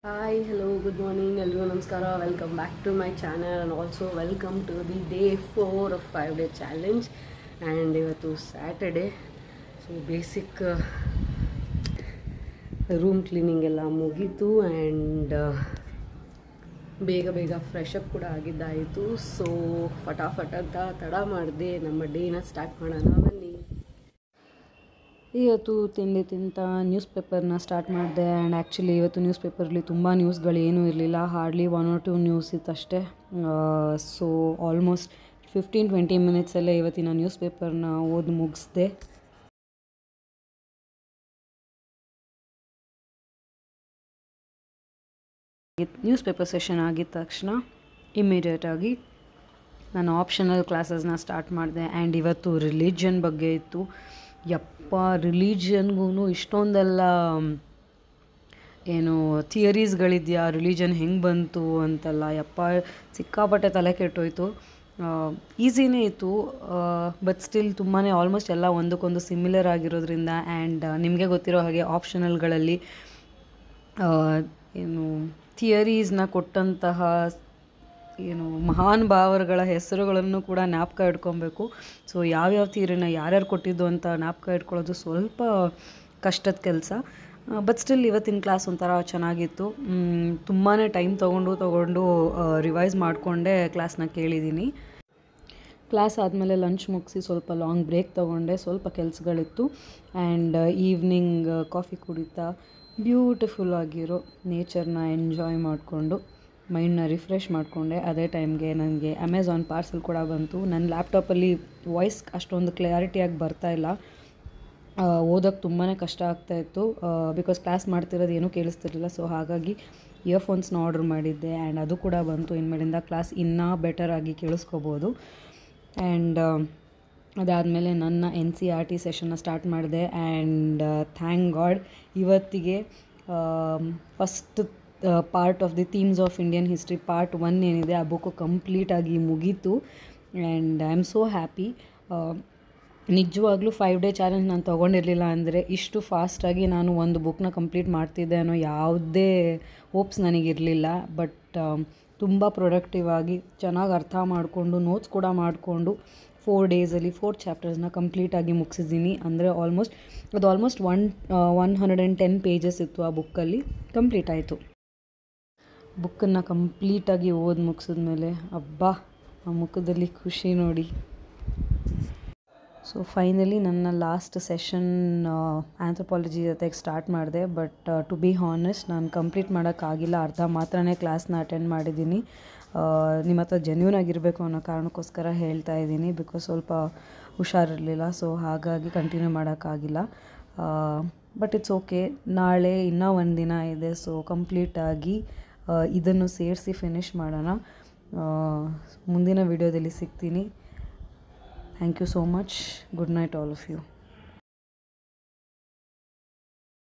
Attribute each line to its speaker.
Speaker 1: hi hello good morning ಎಲ್ರಿಗೂ ನಮಸ್ಕಾರ welcome back to my channel and also welcome to the day four of five day challenge and ಇವತ್ತು Saturday so basic room cleaning ಎಲ್ಲ ಮುಗೀತು and ಬೇಗ ಬೇಗ fresh up ಕೂಡ ಆಗಿದ್ದಾಯಿತು so ಫಟಾಫಟ್ ಅಂತ ತಡ ಮಾಡಿದೆ ನಮ್ಮ ಡೇನ ಸ್ಟಾರ್ಟ್ ಮಾಡೋಣ ಬನ್ನಿ
Speaker 2: ಇವತ್ತು ತಿಂಡಿ ತಿಂತ ನ್ಯೂಸ್ ಪೇಪರ್ನ ಸ್ಟಾರ್ಟ್ ಮಾಡಿದೆ ಆ್ಯಂಡ್ ಆ್ಯಕ್ಚುಲಿ ಇವತ್ತು ನ್ಯೂಸ್ ಪೇಪರ್ಲಿ ತುಂಬ ನ್ಯೂಸ್ಗಳೇನೂ ಇರಲಿಲ್ಲ hardly one or two news ಇತ್ತಷ್ಟೇ ಸೊ ಆಲ್ಮೋಸ್ಟ್ ಫಿಫ್ಟೀನ್ ಟ್ವೆಂಟಿ ಮಿನಿಟ್ಸಲ್ಲೇ ಇವತ್ತಿನ ನ್ಯೂಸ್ ಪೇಪರ್ನ ಓದಿ ಮುಗಿಸ್ದೆ ನ್ಯೂಸ್ ಪೇಪರ್ ಸೆಷನ್ ಆಗಿದ ತಕ್ಷಣ ಇಮ್ಮಿಡಿಯೇಟಾಗಿ ನಾನು ಆಪ್ಷನಲ್ ಕ್ಲಾಸಸ್ನ ಸ್ಟಾರ್ಟ್ ಮಾಡಿದೆ ಆ್ಯಂಡ್ ಇವತ್ತು ರಿಲಿಜನ್ ಬಗ್ಗೆ ಇತ್ತು ಯಪ್ಪ ರಿಲಿಜನ್ಗೂ ಇಷ್ಟೊಂದೆಲ್ಲ ಏನು ಥಿಯರೀಸ್ಗಳಿದೆಯಾ ರಿಲಿಜನ್ ಹೆಂಗೆ ಬಂತು ಅಂತೆಲ್ಲ ಯಪ್ಪ ಸಿಕ್ಕಾಪಟ್ಟೆ ತಲೆ ಕೆಟ್ಟೋಯ್ತು ಈಸಿನೇ ಇತ್ತು ಬಟ್ ಸ್ಟಿಲ್ ತುಂಬಾ ಆಲ್ಮೋಸ್ಟ್ ಎಲ್ಲ ಒಂದಕ್ಕೊಂದು ಸಿಮಿಲರ್ ಆಗಿರೋದ್ರಿಂದ ಆ್ಯಂಡ್ ನಿಮಗೆ ಗೊತ್ತಿರೋ ಹಾಗೆ ಆಪ್ಷನಲ್ಗಳಲ್ಲಿ ಏನು ಥಿಯರೀಸ್ನ ಕೊಟ್ಟಂತಹ ಏನು ಮಹಾನ್ ಭಾವರುಗಳ ಹೆಸರುಗಳನ್ನು ಕೂಡ ಜ್ಞಾಪಕ ಇಟ್ಕೊಬೇಕು ಸೊ ಯಾವ್ಯಾವ ಥಿಯರಿನ ಯಾರ್ಯಾರು ಕೊಟ್ಟಿದ್ದು ಅಂತ ಜ್ಞಾಪಕ ಇಟ್ಕೊಳ್ಳೋದು ಸ್ವಲ್ಪ ಕಷ್ಟದ ಕೆಲಸ ಬಟ್ ಸ್ಟಿಲ್ ಇವತ್ತಿನ ಕ್ಲಾಸ್ ಒಂಥರ ಚೆನ್ನಾಗಿತ್ತು ತುಂಬಾ ಟೈಮ್ ತೊಗೊಂಡು ತೊಗೊಂಡು ರಿವೈಸ್ ಮಾಡಿಕೊಂಡೇ ಕ್ಲಾಸ್ನ ಕೇಳಿದ್ದೀನಿ ಕ್ಲಾಸ್ ಆದಮೇಲೆ ಲಂಚ್ ಮುಗಿಸಿ ಸ್ವಲ್ಪ ಲಾಂಗ್ ಬ್ರೇಕ್ ತೊಗೊಂಡೆ ಸ್ವಲ್ಪ ಕೆಲಸಗಳಿತ್ತು ಆ್ಯಂಡ್ ಈವ್ನಿಂಗ್ ಕಾಫಿ ಕುಡಿತಾ ಬ್ಯೂಟಿಫುಲ್ ಆಗಿರೋ ನೇಚರ್ನ ಎಂಜಾಯ್ ಮಾಡಿಕೊಂಡು ಮೈಂಡ್ನ ರಿಫ್ರೆಶ್ ಮಾಡಿಕೊಂಡೆ ಅದೇ ಟೈಮ್ಗೆ ನನಗೆ ಅಮೆಝಾನ್ ಪಾರ್ಸಲ್ ಕೂಡ ಬಂತು ನನ್ನ ಲ್ಯಾಪ್ಟಾಪಲ್ಲಿ ವಾಯ್ಸ್ ಅಷ್ಟೊಂದು ಕ್ಲಾರಿಟಿಯಾಗಿ ಬರ್ತಾ ಇಲ್ಲ ಓದೋಕ್ಕೆ ತುಂಬಾ ಕಷ್ಟ ಆಗ್ತಾಯಿತ್ತು ಬಿಕಾಸ್ ಕ್ಲಾಸ್ ಮಾಡ್ತಿರೋದು ಏನೂ ಕೇಳಿಸ್ತಿರಲಿಲ್ಲ ಸೊ ಹಾಗಾಗಿ ಇಯರ್ಫೋನ್ಸ್ನ ಆರ್ಡ್ರ್ ಮಾಡಿದ್ದೆ ಆ್ಯಂಡ್ ಅದು ಕೂಡ ಬಂತು ಇನ್ಮೇಲಿಂದ ಕ್ಲಾಸ್ ಇನ್ನೂ ಬೆಟರಾಗಿ ಕೇಳಿಸ್ಕೋಬೋದು ಆ್ಯಂಡ್ ಅದಾದಮೇಲೆ ನನ್ನ ಎನ್ ಸಿ ಆರ್ ಟಿ ಸೆಷನ್ನ ಸ್ಟಾರ್ಟ್ ಮಾಡಿದೆ ಆ್ಯಂಡ್ ಥ್ಯಾಂಕ್ ಗಾಡ್ ಇವತ್ತಿಗೆ first part of the themes of Indian history part one ಏನಿದೆ ಆ ಬುಕ್ಕು ಕಂಪ್ಲೀಟಾಗಿ ಮುಗೀತು and I am so happy ನಿಜವಾಗ್ಲೂ ಫೈವ್ ಡೇ ಚಾಲೆಂಜ್ ನಾನು ತೊಗೊಂಡಿರಲಿಲ್ಲ ಅಂದರೆ ಇಷ್ಟು ಫಾಸ್ಟಾಗಿ ನಾನು ಒಂದು ಬುಕ್ನ ಕಂಪ್ಲೀಟ್ ಮಾಡ್ತಿದ್ದೆ ಅನ್ನೋ ಯಾವುದೇ ಹೋಪ್ಸ್ ನನಗಿರಲಿಲ್ಲ ಬಟ್ ತುಂಬ ಪ್ರೊಡಕ್ಟಿವ್ ಆಗಿ ಚೆನ್ನಾಗಿ ಅರ್ಥ ಮಾಡಿಕೊಂಡು ನೋಟ್ಸ್ ಕೂಡ ಮಾಡಿಕೊಂಡು ಫೋರ್ ಡೇಸಲ್ಲಿ ಫೋರ್ ಚಾಪ್ಟರ್ಸ್ನ ಕಂಪ್ಲೀಟಾಗಿ ಮುಗಿಸಿದ್ದೀನಿ ಅಂದರೆ ಆಲ್ಮೋಸ್ಟ್ ಅದು almost one one hundred and ten pages ಇತ್ತು ಆ ಬುಕ್ಕಲ್ಲಿ ಕಂಪ್ಲೀಟ್ ಆಯಿತು ಬುಕ್ಕನ್ನು ಕಂಪ್ಲೀಟಾಗಿ ಓದಿ ಮುಗಿಸಿದ್ಮೇಲೆ ಅಬ್ಬಾ ಆ ಮುಖದಲ್ಲಿ ಖುಷಿ ನೋಡಿ ಸೊ ಫೈನಲಿ ನನ್ನ ಲಾಸ್ಟ್ ಸೆಷನ್ ಆ್ಯಂಥ್ರಪಾಲಜಿ ಜೊತೆಗೆ ಸ್ಟಾರ್ಟ್ ಮಾಡಿದೆ ಬಟ್ ಟು ಬಿ ಹಾನೆಸ್ಟ್ ನಾನು ಕಂಪ್ಲೀಟ್ ಮಾಡೋಕ್ಕಾಗಿಲ್ಲ ಅರ್ಧ ಮಾತ್ರನೇ ಕ್ಲಾಸ್ನ ಅಟೆಂಡ್ ಮಾಡಿದ್ದೀನಿ ನಿಮ್ಮ ಹತ್ರ ಜೆನ್ಯೂನ್ ಆಗಿರಬೇಕು ಅನ್ನೋ ಕಾರಣಕ್ಕೋಸ್ಕರ ಹೇಳ್ತಾ ಇದ್ದೀನಿ ಬಿಕಾಸ್ ಸ್ವಲ್ಪ ಹುಷಾರಿರಲಿಲ್ಲ ಸೊ ಹಾಗಾಗಿ ಕಂಟಿನ್ಯೂ ಮಾಡೋಕ್ಕಾಗಿಲ್ಲ ಬಟ್ ಇಟ್ಸ್ ಓಕೆ ನಾಳೆ ಇನ್ನೂ ಒಂದು ದಿನ ಇದೆ ಸೊ ಕಂಪ್ಲೀಟಾಗಿ ಇದನ್ನು ಸೇರಿಸಿ ಫಿನಿಷ್ ಮಾಡೋಣ ಮುಂದಿನ ವಿಡಿಯೋದಲ್ಲಿ ಸಿಗ್ತೀನಿ thank you so much good night all of you